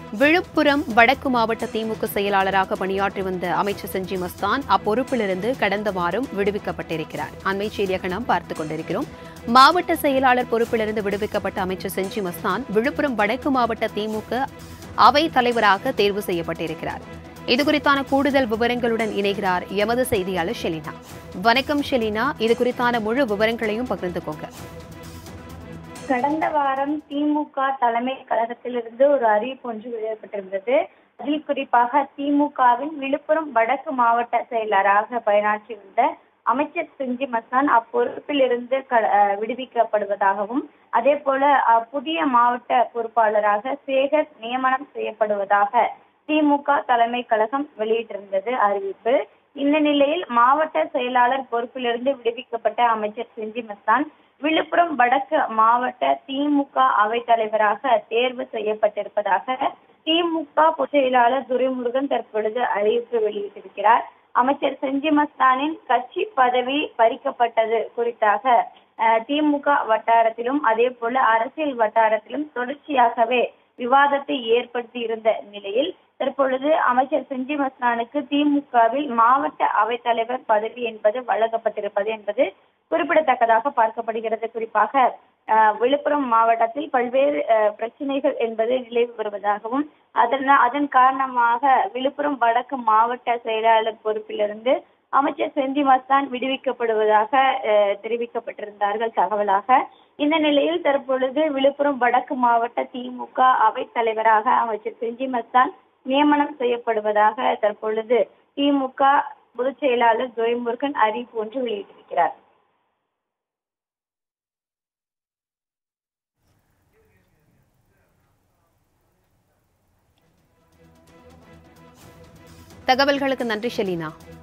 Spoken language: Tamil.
விழுப்புரம் வடக்கு மாவட்ட திமுக செயலாளராக பணியாற்றி வந்த அமைச்சர் செஞ்சி மஸ்தான் அப்பொறுப்பிலிருந்து கடந்த வாரம் விடுவிக்கப்பட்டிருக்கிறார் அண்மை செய்தியாக நாம் பார்த்துக் கொண்டிருக்கிறோம் மாவட்ட செயலாளர் பொறுப்பிலிருந்து விடுவிக்கப்பட்ட அமைச்சர் செஞ்சி மஸ்தான் விழுப்புரம் வடக்கு மாவட்ட திமுக அவை தலைவராக தேர்வு செய்யப்பட்டிருக்கிறார் இதுகுறித்தான கூடுதல் விவரங்களுடன் இணைகிறார் எமது செய்தியாளர் ஷெலினா வணக்கம் ஷெலினா இது குறித்தான முழு விவரங்களையும் பகிர்ந்துக்கோங்க கடந்த வாரம் திமுக தலைமை கழகத்திலிருந்து ஒரு அறிவிப்பு ஒன்று வெளியிடப்பட்டிருந்தது அதில் குறிப்பாக திமுகவின் விழுப்புரம் வடக்கு மாவட்ட செயலராக பணியாற்றி வந்த அமைச்சர் செஞ்சி மஸ்தான் அப்பொறுப்பிலிருந்து க- அஹ் விடுவிக்கப்படுவதாகவும் அதே போல அஹ், புதிய மாவட்ட பொறுப்பாளராக சேகர் நியமனம் செய்யப்படுவதாக திமுக தலைமை கழகம் வெளியிட்டிருந்தது அறிவிப்பு இந்த நிலையில் மாவட்ட செயலாளர் பொறுப்பிலிருந்து விடுவிக்கப்பட்ட அமைச்சர் செஞ்சி மஸ்தான் விழுப்புரம் வடக்கு மாவட்ட திமுக அவைத் தலைவராக தேர்வு செய்யப்பட்டிருப்பதாக திமுக பொதுச் செயலாளர் துரைமுருகன் தற்பொழுது அறிவிப்பு வெளியிட்டிருக்கிறார் அமைச்சர் செஞ்சி மஸ்தானின் கட்சி பதவி பறிக்கப்பட்டது குறித்தாக அஹ், திமுக வட்டாரத்திலும் அதே போல அரசியல் வட்டாரத்திலும் தொடர்ச்சியாகவே விவாதத்தை ஏற்படுத்தி இருந்த நிலையில் தற்பொழுது அமைச்சர் செஞ்சி மஸ்தானுக்கு திமுகவில் மாவட்ட அவைத்தலைவர் பதவி என்பது வழங்கப்பட்டிருப்பது என்பது குறிப்பிடத்தக்கதாக பார்க்கப்படுகிறது குறிப்பாக அஹ், விழுப்புரம் மாவட்டத்தில் பல்வேறு அஹ், பிரச்சனைகள் என்பது நிலவி வருவதாகவும் அதன் அதன் காரணமாக விழுப்புரம் வடக்கு மாவட்ட செயலாளர் பொறுப்பிலிருந்து அமைச்சர் செந்தி மஸ்தான் விடுவிக்கப்படுவதாக அஹ், தெரிவிக்கப்பட்டிருந்தார்கள் தகவலாக இந்த நிலையில் தற்பொழுது விழுப்புரம் வடக்கு மாவட்ட திமுக அவைத் தலைவராக அமைச்சர் செஞ்சி மஸ்தான் நியமனம் செய்யப்படுவதாக தற்பொழுது திமுக பொதுச் செயலாளர் துரைமுருகன் அறிவிப்பு ஒன்று வெளியிட்டிருக்கிறார் தகவல்களுக்கு நன்றி ஷெலினா